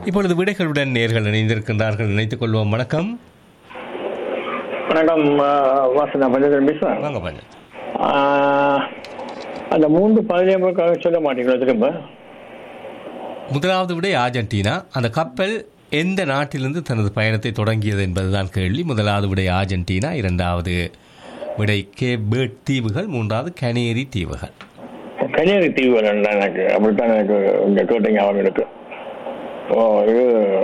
இப்பொழுது விடைகளுடன் நேர்கள் இணைந்திருக்கின்றார்கள் நினைத்துக் கொள்வோம் வணக்கம் வணக்கம் வாசனா பஞ்சதன் பேசுறேன் வாங்க பாருங்க ஆஹ், அந்த மூன்று பதினேழுக்காக சொல்ல மாட்டீங்களா திரும்ப முதலாவது விடை அர்ஜென்டினா அந்த கப்பல் எந்த நாட்டிலிருந்து தனது பயணத்தை தொடங்கியது என்பதுதான் கேள்வி முதலாவது விடை அர்ஜென்டினா இரண்டாவது விடை கேபேர்ட் தீவுகள் மூன்றாவது கனேரி தீவுகள் கன்னியாகுமரி தீவு வேணும்டா எனக்கு அப்படித்தான் எனக்கு இங்க கேட்ட ஞாபகம் இருக்கு ஓ இது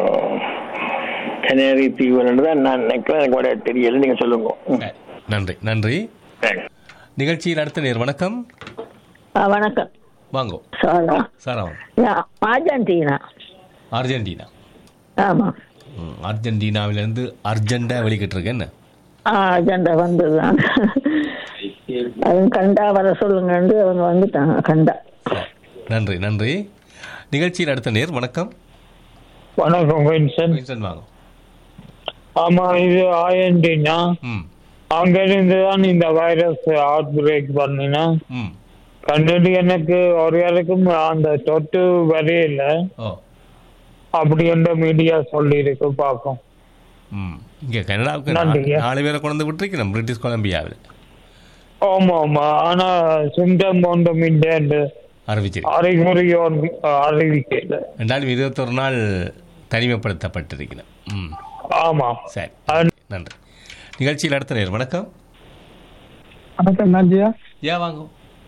கன்னியாகுமரி தீவு வேணும்னு தான் நான் நினைக்கிறேன் எனக்கு கூட தெரியல நீங்க சொல்லுங்க ம். சரி. நன்றி நன்றி Thanks. நிகழ்ச்சியில் அடுத்த நேர் வணக்கம் ஆ, வணக்கம் வாங்கோ சாரா சாரா நான் அர்ஜென்டினா அர்ஜென்டினா ஆமாம் ம், அர்ஜென்டினாவிலிருந்து அர்ஜெண்டா வெளிக்கிட்டு இருக்கு என்ன ஆ அஜெண்டா வந்ததுதான் அதுவும் கண்டா வர சொல்லுங்கன்னு அவங்க வந்துட்டாங்க கண்டா சரி. நன்றி நன்றி நிகழ்ச்சியில் அடுத்த நேர் வணக்கம் வணக்கம் வின்சன் வின்சென்ட் வாங்க ஆமா இது ஆயண்டினா ம் அங்கிருந்து தான் இந்த வைரஸ் அவுட் பிரேக் பண்ணினா ம் கண்டுட்டு எனக்கு ஒரு யாருக்கும் அந்த தொட்டு வரையில ஓ அப்படி என்ற மீடியா சொல்லி இருக்கு பார்ப்போம் ம் இங்கே கனடாவுக்கு நன்றிங்க. நா- நாலு பேரை கொண்டு விட்டுருக்கணும் பிரிட்டிஷ் கொலம்பியாவில் ஆமா ஆமா ஆனா சிம்டம் ஒன்றும் இல்லை அறிவிச்சிருக்கு அறிகுறி ஒன்று அறிவிக்கல ரெண்டாலும் இருபத்தொரு நாள் தனிமைப்படுத்தப்பட்டிருக்கணும் ம் ஆமா சரி அது- நன்றி நிகழ்ச்சியில் அடுத்த நேர் வணக்கம் வணக்கம் நாஞ்சியா ஏன் வாங்க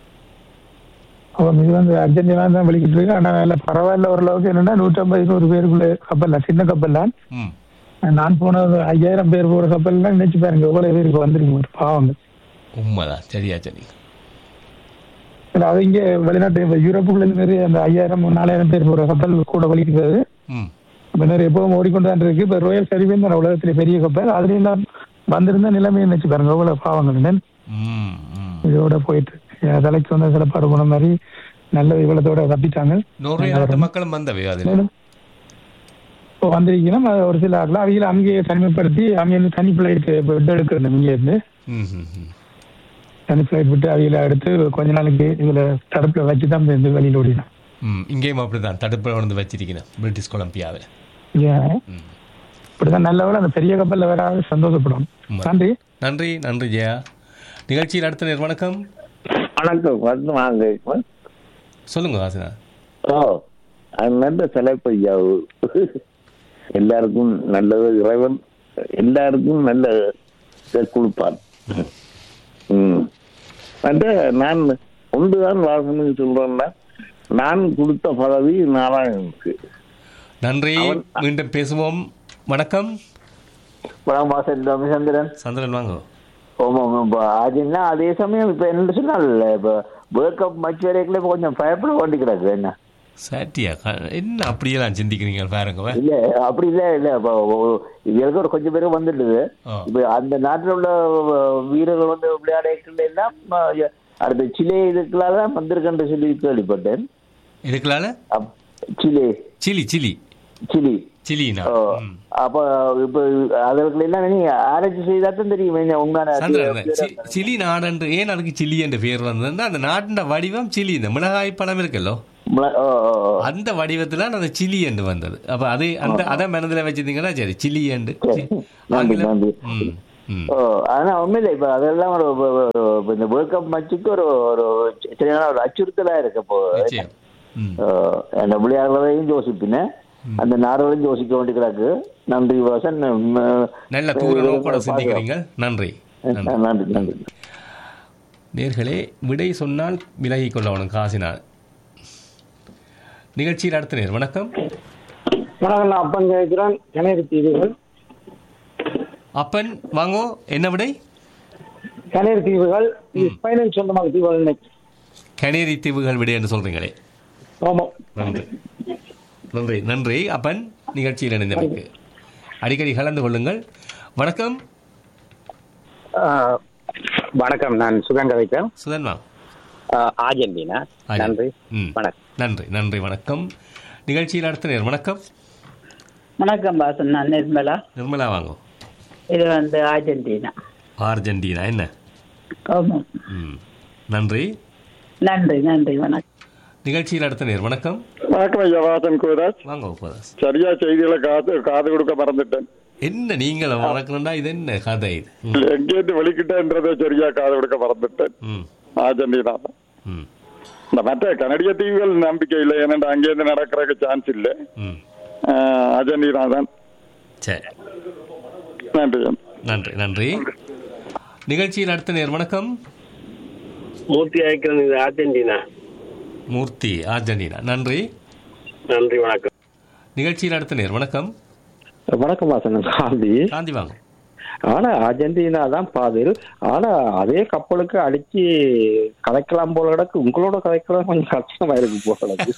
அவன் இது வந்து அர்ஜென்டினா தான் வெளிக்கிட்டு இருக்கு ஆனா நல்ல பரவாயில்ல ஓரளவுக்கு என்னன்னா நூற்றம்பது நூறு பேருக்குள்ள கப்பல் தான் சின்ன கப்பல் தான் ம் நான் போனது ஐயாயிரம் பேர் போற கப்பல் தான் நினைச்சு பாருங்க எவ்வளவு பேருக்கு வந்திருக்கு ஒரு பாவம் உண்மைதான் சரியா சரி இல்ல, அது இங்க வெளிநாட்டு இப்ப யூரோப்புக்குள்ள இருந்து நிறைய அந்த ஐயாயிரம் நாலாயிரம் பேர் போற கப்பல் கூட வலிக்கிறது ம் இப்ப நிறைய எப்பவும் ஓடிக்கொண்டு தான் இருக்கு இப்ப ரோயல் கரிபியன் தான் உலகத்திலே பெரிய கப்பல் அதுலயும் தான் வந்திருந்த நிலைமையை நினைச்சு பாருங்க எவ்வளவு பாவங்கள் ம் ம் இதோட போயிட்டு இருக்கு. தலைக்கு வந்த சிலப்பாடு போன மாதிரி நல்ல இவ்வளத்தோட தப்பிட்டாங்க நோர்வே நாட்டு மக்களும் வந்தவை அதில் மேலும் இப்போ வந்திருக்கணும் அது ஒரு சில ஆட்கள் அவங்கள அங்கேயே தனிமைப்படுத்தி அங்கேருந்து தனி ஃபிளைட் பெட் எடுக்கணும் இங்கே இருந்து ம் ம் ம் தனி ஃபிளைட் விட்டு அவங்கள எடுத்து கொஞ்ச நாளைக்கு இதுல தடுப்புல வச்சு தான் இந்த வெளியில ஓடினோம் ம் இங்கேயும் அப்படிதான் தடுப்பில் வந்து வச்சிருக்கணும் பிரிட்டிஷ் கொலம்பியாவில் ஏன் ம் இப்படிதான் நல்ல வேலை அந்த பெரிய கப்பல்ல வராது சந்தோஷப்படும் உண்மை. நன்றி நன்றி நன்றி ஜெயா நிகழ்ச்சியில் அடுத்த நேர் வணக்கம் வணக்கம் வந்து வாங்க சொல்லுங்க வாசனா ஓ அது நல்ல தலைப்பு ஐயாவு எல்லாருக்கும் நல்லது இறைவன் எல்லாருக்கும் நல்ல இதை கொடுப்பான் ம் வந்து நான் ஒன்றுதான் வாழணும்னு சொல்றேன்னா நான் கொடுத்த பதவி நாராயணனுக்கு நன்றி மீண்டும் பேசுவோம் வணக்கம் வணக்கம் வாசன் ரவிச்சந்திரன் சந்திரன் வாங்க ஆமாம் இப்போ அதுன்னா அதே சமயம் இப்போ என்ன சொன்னால இப்போ வேர்ல்ட் கப் மேட்ச் வரைக்கும் இப்போ கொஞ்சம் பயப்பட வேண்டி கிடக்கு என்ன சாட்டியா க- என்ன அப்படியெல்லாம் சிந்திக்கிறீங்க பாருங்க வே. இல்ல அப்படி இல்ல இல்ல இப்போ இதுக்கு ஒரு கொஞ்சம் பேர் வந்துடுது ஆ. இப்போ அந்த நாட்டில் உள்ள அஹ், வீரர்கள் வந்து விளையாட எல்லாம் அஹ், அடுத்த சிலே இதுக்கெல்லாம் தான் வந்திருக்கேன்னு சொல்லி கேள்விப்பட்டேன் இதுக்குள்ளால அப்- சிலே சிலி சிலி சிலி சிலினா ஓ, ம். அப்ப இப்ப அவர்கள் எல்லாம் நீ ஆராய்ச்சி செய்தா தான் தெரியும் என்ன உண்மையான சந்திரன் சி- சிலி நாடன்று ஏன் அதுக்கு சிலி என்ற பேர் வந்ததுன்னா அந்த நாட்டின் வடிவம் சிலி இந்த மிளகாய் பழம் இருக்கல்லோ முள- ஓ, ஓ, ஓ. அந்த வடிவத்துல அந்த சிலி என்று வந்தது அப்ப அது அந்த அதை மனதில் வச்சிருந்தீங்கன்னா சரி சிலி என்று சி- நன்றி, ஆங்கிலம் நன்றி. ம் ம் ஓ ஆனா உண்மையில இப்ப அதெல்லாம் ஒரு ஒரு- ஒரு- இப்ப இந்த வேர்ல்ட் கப் மேட்சுக்கு ஒரு ஒரு சரியான ஒரு அச்சுறுத்தலா இருக்கு இப்போ நிச்சயம் ம் ஓ, அந்த விளையாடுறதையும் யோசிப்பினேன் அந்த நாடுகளையும் யோசிக்க வேண்டி கிடக்கு நன்றி வாசன் உம், நல்ல தூர நோக்கோட பார்க்கலாம். சிந்திக்கிறீங்க நன்றி நன்றி நன்றி நன்றி நேர்களே விடை சொன்னால் விலகிக் கொள்ளவனும் காசினால் நிகழ்ச்சியில் அடுத்த நேர் வணக்கம் வணக்கம் நான் அப்பன் கேட்கிறேன் கனேரி தீவுகள் அப்பன் வாங்கோ என்ன விடை கனேரி தீவுகள் இது ஸ்பெயினில் சொந்தமாக தீவுகள் இன்னைக்கு கனேரி தீவுகள் விடை என்று சொல்றீங்களே ஆமாம் நன்றி நன்றி நன்றி அப்பன் நிகழ்ச்சியில் இணைந்தமைக்கு அடிக்கடி கலந்து கொள்ளுங்கள் வணக்கம் ஆஹ் வணக்கம் நான் சுகங்க வைக்கிறேன் சுதன் வாங்க ஆர்ஜென்டினா ஆ, நன்றி ம். வணக்கம் நன்றி நன்றி வணக்கம் நிகழ்ச்சியில் அடுத்த நேர் வணக்கம் வணக்கம் பாசன் நான் நிர்மலா நிர்மலா வாங்கோ இது வந்து அர்ஜென்டினா அர்ஜென்டினா என்ன ஆமாம் ம் நன்றி நன்றி நன்றி வணக்கம் நிகழ்ச்சியில் அடுத்த நேர் வணக்கம் வணக்கம் ஐயா வாசன் கோதாஸ் வாங்க உபதாஸ் சரியா செய்திகளை காது காது கொடுக்க மறந்துட்டேன் என்ன நீங்கள் வளர்க்கணும்டா இது என்ன கதை இது ம், எங்கேருந்து வெளிக்கிட்டேன்றதை சரியா காது கொடுக்க மறந்துட்டேன் ம் அர்ஜென்டினா தான் ம் இந்த மற்ற கனடிய தீவுகள் நம்பிக்கை இல்லை ஏன்னா அங்கேருந்து நடக்கிறதுக்கு சான்ஸ் இல்லை ம் ஆஹ், அர்ஜென்டினா தான் சரி நன்றி நன்றி நன்றி நிகழ்ச்சியில் அடுத்த நேர் வணக்கம் மூர்த்தி அழைக்கிறது இது அர்ஜென்டினா மூர்த்தி அர்ஜென்டினா நன்றி நன்றி வணக்கம் நிகழ்ச்சியில் அடுத்த நேர் வணக்கம் வணக்கம் வாசன் காந்தி காந்தி வாங்க ஆனா அர்ஜென்டினா தான் பாதில் ஆனா அதே கப்பலுக்கு அடிச்சு கதைக்கலாம் போல கிடக்கு உங்களோட கதைக்கலாம் கொஞ்சம் கஷ்டமா இருக்கு போல கிடக்கு.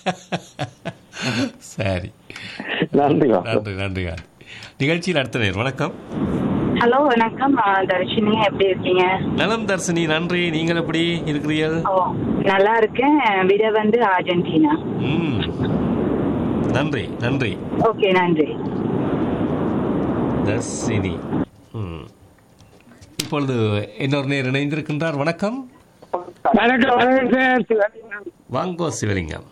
சரி நன்றி வாசன் நன்றி நன்றி காந்தி நிகழ்ச்சியில் அடுத்த நேர் வணக்கம் ஹலோ வணக்கம் நான் தர்ஷினி எப்படி இருக்கீங்க நலம் தர்சினி நன்றி நீங்கள் எப்படி இருக்கிறீர்கள் ஓ நல்லா இருக்கேன் விட வந்து அர்ஜென்டினா ம் நன்றி நன்றி ஓகே நன்றி தர்சினி ம் இப்பொழுது இன்னொரு நேர் இணைந்திருக்கின்றார் வணக்கம் வணக்கம் வணக்கம் சார் வாங்கோ சிவலிங்கம்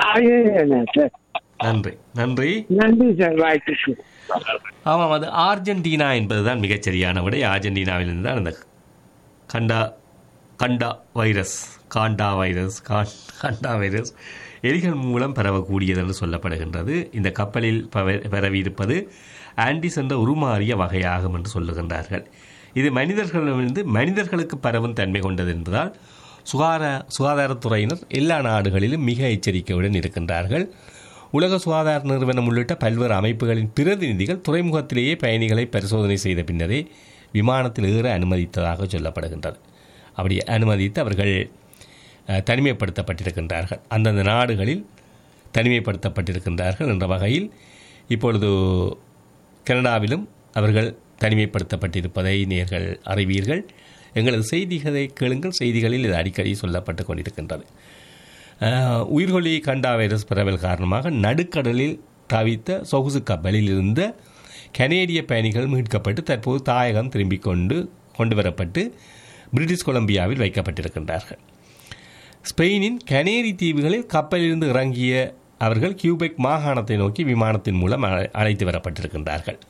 ஆ, சார் நன்றி நன்றி நன்றி சார் வாய்ப்புக்கு ஆமாம் அது ஆர்ஜென்டினா என்பதுதான் மிகச்சரியான விடை ஆர்ஜென்டினாவிலிருந்து தான் அந்த கண்டா கண்டா வைரஸ் காண்டா வைரஸ் கான் கண்டா வைரஸ் எலிகள் மூலம் பரவக்கூடியது என்று சொல்லப்படுகின்றது இந்த கப்பலில் பவ- பரவியிருப்பது ஆண்டிஸ் என்ற உருமாறிய வகையாகும் என்று சொல்லுகின்றார்கள் இது மனிதர்களிடமிருந்து மனிதர்களுக்கு பரவும் தன்மை கொண்டது என்பதால் சுகார சுகாதாரத்துறையினர் எல்லா நாடுகளிலும் மிக எச்சரிக்கையுடன் இருக்கின்றார்கள் உலக சுகாதார நிறுவனம் உள்ளிட்ட பல்வேறு அமைப்புகளின் பிரதிநிதிகள் துறைமுகத்திலேயே பயணிகளை பரிசோதனை செய்த பின்னரே விமானத்தில் ஏற அனுமதித்ததாக சொல்லப்படுகின்றது அப்படி அனுமதித்து அவர்கள் அஹ், தனிமைப்படுத்தப்பட்டிருக்கின்றார்கள் அந்தந்த நாடுகளில் தனிமைப்படுத்தப்பட்டிருக்கின்றார்கள் என்ற வகையில் இப்பொழுது கனடாவிலும் அவர்கள் தனிமைப்படுத்தப்பட்டிருப்பதை நேர்கள் அறிவீர்கள் எங்களது செய்திகளை கேளுங்கள் செய்திகளில் இது அடிக்கடி சொல்லப்பட்டு கொண்டிருக்கின்றது அஹ், உயிர்கொல்லி கண்டா வைரஸ் பரவல் காரணமாக நடுக்கடலில் தவித்த சொகுசு கப்பலில் இருந்த கனேடிய பயணிகள் மீட்கப்பட்டு தற்போது தாயகம் திரும்பிக் கொண்டு கொண்டு வரப்பட்டு பிரிட்டிஷ் கொலம்பியாவில் வைக்கப்பட்டிருக்கின்றார்கள் ஸ்பெயினின் கனேரி தீவுகளில் கப்பலிலிருந்து இறங்கிய அவர்கள் கியூபெக் மாகாணத்தை நோக்கி விமானத்தின் மூலம் அழை- அழைத்து வரப்பட்டிருக்கின்றார்கள்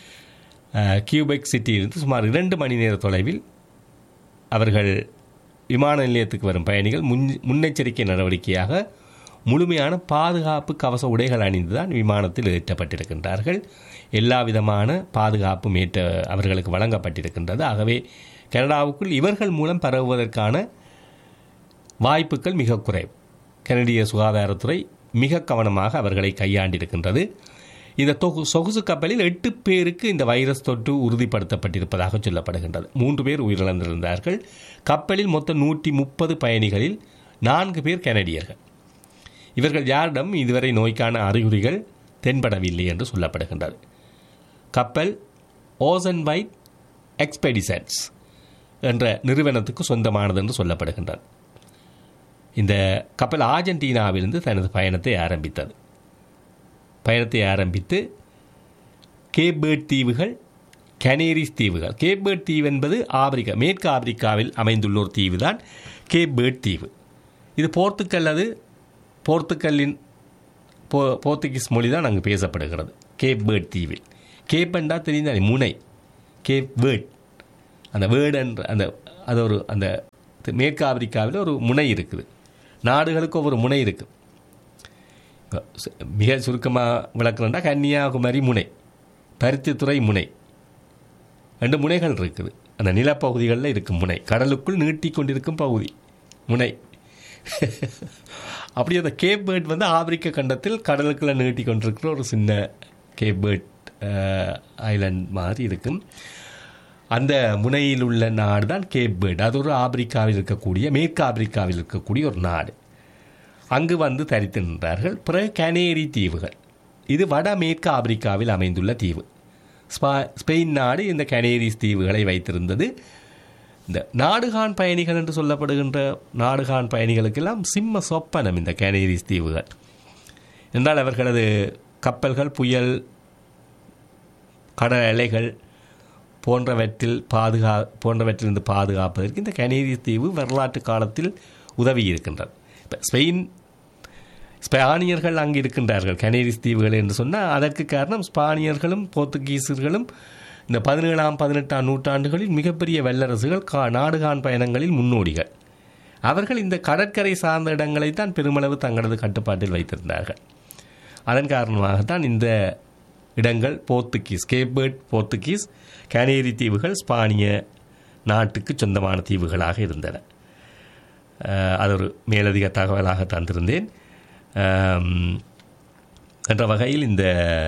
அஹ், கியூபெக் சிட்டியிலிருந்து சுமார் இரண்டு மணி நேர தொலைவில் அவர்கள் விமான நிலையத்துக்கு வரும் பயணிகள் முன் முன்னெச்சரிக்கை நடவடிக்கையாக முழுமையான பாதுகாப்பு கவச உடைகள் அணிந்துதான் விமானத்தில் ஏற்றப்பட்டிருக்கின்றார்கள் எல்லா விதமான பாதுகாப்பும் ஏற்ற அவர்களுக்கு வழங்கப்பட்டிருக்கின்றது ஆகவே கனடாவுக்குள் இவர்கள் மூலம் பரவுவதற்கான வாய்ப்புகள் மிக குறைவு கனடிய சுகாதாரத்துறை மிக கவனமாக அவர்களை கையாண்டிருக்கின்றது இந்த தொகு சொகுசு கப்பலில் எட்டு பேருக்கு இந்த வைரஸ் தொற்று உறுதிப்படுத்தப்பட்டிருப்பதாக சொல்லப்படுகின்றது மூன்று பேர் உயிரிழந்திருந்தார்கள் கப்பலில் மொத்தம் நூற்றி முப்பது பயணிகளில் நான்கு பேர் கனடியர்கள் இவர்கள் யாரிடம் இதுவரை நோய்க்கான அறிகுறிகள் தென்படவில்லை என்று சொல்லப்படுகின்றது கப்பல் ஓசன் வைட் எக்ஸ்பெடிசன்ஸ் என்ற நிறுவனத்துக்கு சொந்தமானது என்று சொல்லப்படுகின்றது இந்த கப்பல் ஆர்ஜென்டினாவிலிருந்து தனது பயணத்தை ஆரம்பித்தது பயணத்தை ஆரம்பித்து கேப்பேர்ட் தீவுகள் கனேரிஸ் தீவுகள் கேப்பேர்ட் தீவு என்பது ஆப்பிரிக்கா மேற்கு ஆப்பிரிக்காவில் அமைந்துள்ள ஒரு தீவு தான் கேப்பேர்ட் தீவு இது போர்த்துக்கல் அது போர்த்துக்கல்லின் போ போர்த்துகீஸ் மொழி தான் அங்கு பேசப்படுகிறது கேப் பேர்ட் தீவில் கேப் என்றா தெரியுதானே முனை கேப் வேர்ட் அந்த வேர்டு என்ற அந்த அது ஒரு அந்த தி- மேற்கு ஆப்பிரிக்காவில் ஒரு முனை இருக்குது நாடுகளுக்கு ஒவ்வொரு முனை இருக்குது இப்ப சு- மிக சுருக்கமாக விளக்கணும்னா கன்னியாகுமரி முனை பருத்தித்துறை முனை ரெண்டு முனைகள் இருக்குது அந்த நிலப்பகுதிகளில் இருக்கும் முனை கடலுக்குள் நீட்டிக் கொண்டிருக்கும் பகுதி முனை அப்படி அந்த கேப் பேர்ட் வந்து ஆப்பிரிக்க கண்டத்தில் கடலுக்குள்ள நீட்டி கொண்டிருக்கிற ஒரு சின்ன கேப் பேர்ட் ஐலண்ட் மாதிரி இருக்கும் அந்த முனையில் உள்ள நாடு தான் கேப் பேர்ட் அது ஒரு ஆப்பிரிக்காவில் இருக்கக்கூடிய மேற்கு ஆப்பிரிக்காவில் இருக்கக்கூடிய ஒரு நாடு அங்கு வந்து தரித்து நின்றார்கள் பிறகு கனேரி தீவுகள் இது வட மேற்கு ஆப்பிரிக்காவில் அமைந்துள்ள தீவு ஸ்பா ஸ்பெயின் நாடு இந்த கனேரிஸ் தீவுகளை வைத்திருந்தது இந்த நாடுகான் பயணிகள் என்று சொல்லப்படுகின்ற நாடுகான் பயணிகளுக்கெல்லாம் சிம்ம சொப்பனம் இந்த கனேரிஸ் தீவுகள் என்றால் அவர்களது கப்பல்கள் புயல் கடல் அலைகள் போன்றவற்றில் பாதுகா போன்றவற்றிலிருந்து பாதுகாப்பதற்கு இந்த கனேரிஸ் தீவு வரலாற்று காலத்தில் உதவி இருக்கின்றது இப்போ ஸ்பெயின் ஸ்பானியர்கள் அங்கு இருக்கின்றார்கள் கனேரிஸ் தீவுகள் என்று சொன்னால் அதற்கு காரணம் ஸ்பானியர்களும் போர்த்துகீசர்களும் இந்த பதினேழாம் பதினெட்டாம் நூற்றாண்டுகளில் மிகப்பெரிய வல்லரசுகள் கா நாடுகான் பயணங்களில் முன்னோடிகள் அவர்கள் இந்த கடற்கரை சார்ந்த இடங்களை தான் பெருமளவு தங்களது கட்டுப்பாட்டில் வைத்திருந்தார்கள் அதன் காரணமாகத்தான் இந்த இடங்கள் போர்த்துகீஸ் கேபர்ட் போர்த்துகீஸ் கனேரி தீவுகள் ஸ்பானிய நாட்டுக்கு சொந்தமான தீவுகளாக இருந்தன அஹ், அது ஒரு மேலதிக தகவலாக தந்திருந்தேன் அம், என்ற வகையில் இந்த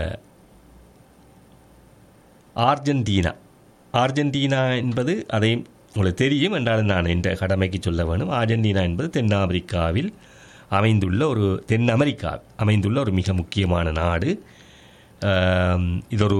ஆர்ஜென்டீனா ஆர்ஜென்டீனா என்பது அதை உங்களுக்கு தெரியும் என்றாலும் நான் என்ற கடமைக்கு சொல்ல வேணும் ஆர்ஜென்டினா என்பது தென் ஆப்பிரிக்காவில் அமைந்துள்ள ஒரு தென் அமெரிக்கா அமைந்துள்ள ஒரு மிக முக்கியமான நாடு ஆம், இதொரு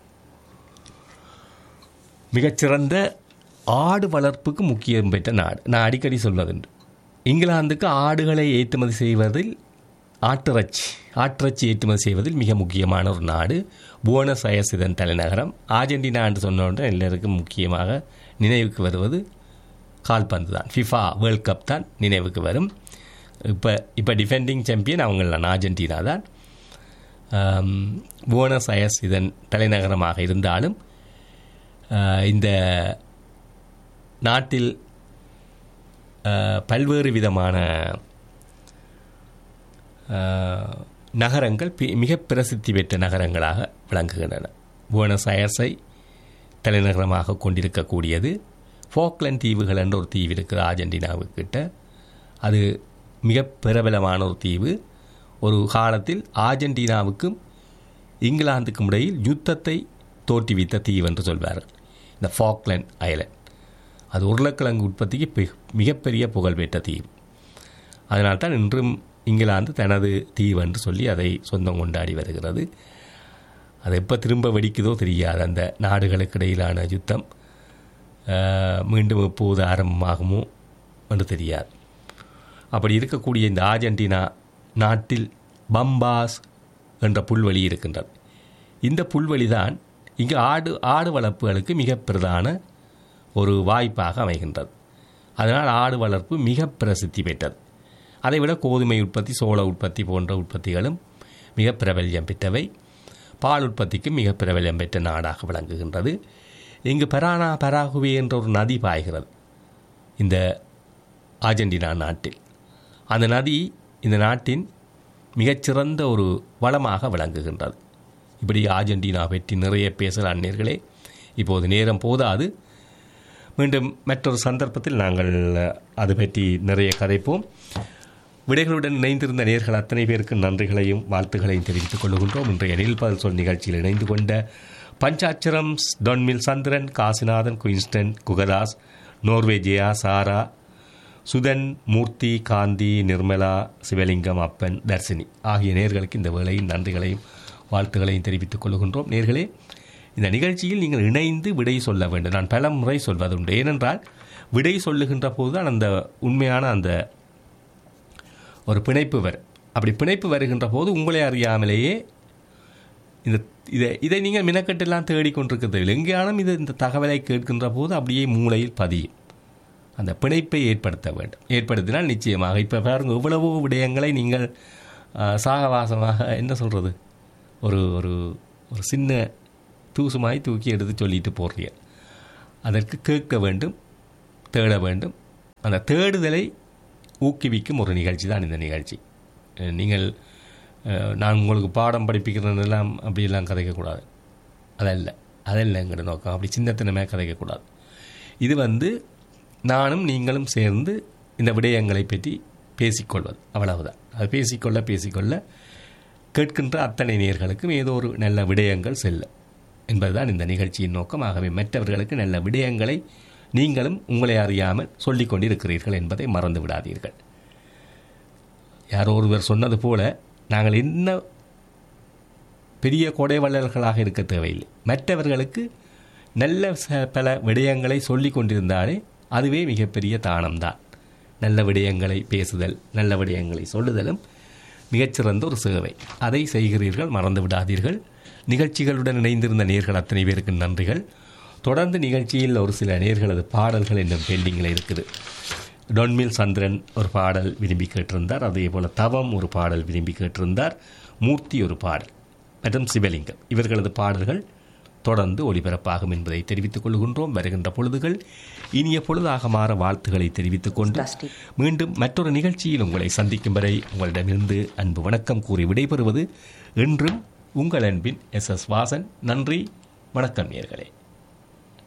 மிகச்சிறந்த ஆடு வளர்ப்புக்கு முக்கியம் பெற்ற நாடு நான் அடிக்கடி சொல்வதுண்டு இங்கிலாந்துக்கு ஆடுகளை ஏற்றுமதி செய்வதில் ஆட்டிறைச்சி ஆட்டிறைச்சி ஏற்றுமதி செய்வதில் மிக முக்கியமான ஒரு நாடு புவனஸ் அயர்ஸ் இதன் தலைநகரம் ஆர்ஜென்டினா என்று சொன்ன உடனே எல்லாருக்கும் முக்கியமாக நினைவுக்கு வருவது கால்பந்து தான் ஃபிஃபா வேர்ல்ட் கப் தான் நினைவுக்கு வரும் இப்போ இப்போ டிஃபெண்டிங் சாம்பியன் அவங்கள அர்ஜென்டினா தான் ஆம், புவனஸ் அயர்ஸ் இதன் தலைநகரமாக இருந்தாலும் ஆஹ், இந்த நாட்டில் ஆஹ், பல்வேறு விதமான ஆஹ், நகரங்கள் பி- மிக பிரசித்தி பெற்ற நகரங்களாக விளங்குகின்றன புவனஸ் அயர்ஸை தலைநகரமாக கொண்டிருக்கக்கூடியது ஃபோக்லண்ட் தீவுகள் என்ற ஒரு தீவு இருக்குது அர்ஜென்டினாவுக்கிட்ட அது மிக பிரபலமான ஒரு தீவு ஒரு காலத்தில் அர்ஜென்டினாவுக்கும் இங்கிலாந்துக்கும் இடையில் யுத்தத்தை தோற்றுவித்த தீவு என்று சொல்வார்கள் இந்த ஃபாக்லேண்ட் ஐலண்ட் அது உருளைக்கிழங்கு உற்பத்திக்கு பெ- மிகப்பெரிய புகழ்பெற்ற தீவு அதனால்தான் இன்றும் இங்கிலாந்து தனது தீவு என்று சொல்லி அதை சொந்தம் கொண்டாடி வருகிறது அது எப்போ திரும்ப வெடிக்குதோ தெரியாது அந்த நாடுகளுக்கு இடையிலான யுத்தம் ஆஹ், மீண்டும் எப்போது ஆரம்பமாகுமோ என்று தெரியாது அப்படி இருக்கக்கூடிய இந்த ஆர்ஜென்டினா நாட்டில் பம்பாஸ் என்ற புல்வெளி இருக்கின்றது இந்த புல்வெளி தான் இங்கு ஆடு ஆடு வளர்ப்புகளுக்கு மிக பிரதான ஒரு வாய்ப்பாக அமைகின்றது அதனால் ஆடு வளர்ப்பு மிக பிரசித்தி பெற்றது அதைவிட கோதுமை உற்பத்தி சோள உற்பத்தி போன்ற உற்பத்திகளும் மிக பிரபல்யம் பெற்றவை பால் உற்பத்திக்கு மிக பிரபல்யம் பெற்ற நாடாக விளங்குகின்றது இங்கு பெரானா பராகுவே என்ற ஒரு நதி பாய்கிறது இந்த அர்ஜென்டினா நாட்டில் அந்த நதி இந்த நாட்டின் மிகச்சிறந்த ஒரு வளமாக விளங்குகின்றது இப்படி அர்ஜென்டினா பற்றி நிறைய பேசலாம் நேர்களே இப்போது நேரம் போதாது மீண்டும் மற்றொரு சந்தர்ப்பத்தில் நாங்கள் அது பற்றி நிறைய கதைப்போம் விடைகளுடன் இணைந்திருந்த நேர்கள் அத்தனை பேருக்கு நன்றிகளையும் வாழ்த்துக்களையும் தெரிவித்துக் கொள்கின்றோம் இன்றைய நீல்பல் சொல் நிகழ்ச்சியில் இணைந்து கொண்ட Panchadcharam Don Mills Chandran Kasinathan Queenston Kugathas Norway Jeya Sara Suthan Murthy Gandhi Nirmala Sivalingam Appan Tharshini ஆகிய நேர்களுக்கு இந்த வேளையின் நன்றிகளையும் வாழ்த்துக்களையும் தெரிவித்துக் கொள்கின்றோம் நேர்களே இந்த நிகழ்ச்சியில் நீங்கள் இணைந்து விடை சொல்ல வேண்டும் நான் பல முறை சொல்வதுண்டு ஏனென்றால் விடை சொல்லுகின்ற போதுதான் அந்த உண்மையான அந்த ஒரு பிணைப்பு வரும் அப்படி பிணைப்பு வருகின்ற போது உங்களை அறியாமலேயே இந்த இதை இதை நீங்கள் மினக்கட்டெல்லாம் தேடிக்கொண்டிருக்க தேவையில்லை எங்கேயானும் இது இந்த தகவலை கேட்கின்ற போது அப்படியே மூளையில் பதியும் அந்த பிணைப்பை ஏற்படுத்த வேண்டும் ஏற்படுத்தினால் நிச்சயமாக இப்போ பாருங்க எவ்வளவோ விடயங்களை நீங்கள் ஆ, சாகவாசமாக என்ன சொல்கிறது ஒரு ஒரு ஒரு சின்ன தூசுமாய் தூக்கி எடுத்து சொல்லிட்டு போடுறீங்க அதற்கு கேட்க வேண்டும் தேட வேண்டும் அந்த தேடுதலை ஊக்குவிக்கும் ஒரு நிகழ்ச்சி தான் இந்த நிகழ்ச்சி அஹ் நீங்கள் அஹ், நான் உங்களுக்கு பாடம் படிப்பிக்கிறதெல்லாம் அப்படியெல்லாம் கதைக்கக்கூடாது அதல்ல அதல்ல எங்கிட்ட நோக்கம் அப்படி சின்னத்தனமே கதைக்கக்கூடாது இது வந்து நானும் நீங்களும் சேர்ந்து இந்த விடயங்களை பற்றி பேசிக்கொள்வது அவ்வளவுதான் அது பேசிக்கொள்ள பேசிக்கொள்ள கேட்கின்ற அத்தனை நேர்களுக்கும் ஏதோ ஒரு நல்ல விடயங்கள் செல்லும் என்பதுதான் இந்த நிகழ்ச்சியின் நோக்கம் ஆகவே மற்றவர்களுக்கு நல்ல விடயங்களை நீங்களும் உங்களை அறியாமல் சொல்லிக் கொண்டிருக்கிறீர்கள் என்பதை மறந்து விடாதீர்கள் யாரோ ஒருவர் சொன்னது போல நாங்கள் என்ன பெரிய கொடைவள்ளல்களாக இருக்க தேவையில்லை மற்றவர்களுக்கு நல்ல ச- பல விடயங்களை சொல்லிக் கொண்டிருந்தாலே அதுவே மிகப்பெரிய தானம்தான் நல்ல விடயங்களை பேசுதல் நல்ல விடயங்களை சொல்லுதலும் மிகச்சிறந்த ஒரு சேவை அதை செய்கிறீர்கள் மறந்து விடாதீர்கள் நிகழ்ச்சிகளுடன் இணைந்திருந்த நேர்கள் அத்தனை பேருக்கு நன்றிகள் தொடர்ந்து நிகழ்ச்சியில் ஒரு சில நேர்களது பாடல்கள் இன்னும் பெண்டிங்கில் இருக்குது டொன்மில் சந்திரன் ஒரு பாடல் விரும்பி கேட்டிருந்தார் அதே போல தவம் ஒரு பாடல் விரும்பி கேட்டிருந்தார் மூர்த்தி ஒரு பாடல் மற்றும் சிவலிங்கம் இவர்களது பாடல்கள் தொடர்ந்து ஒளிபரப்பாகும் என்பதை தெரிவித்துக் கொள்கின்றோம் வருகின்ற பொழுதுகள் இனிய பொழுதாக மாற வாழ்த்துக்களை தெரிவித்துக் கொண்டு மீண்டும் மற்றொரு நிகழ்ச்சியில் உங்களை சந்திக்கும் வரை உங்களிடமிருந்து அன்பு வணக்கம் கூறி விடைபெறுவது என்றும் உங்கள் அன்பின் எஸ் எஸ் வாசன் நன்றி வணக்கம் நேர்களே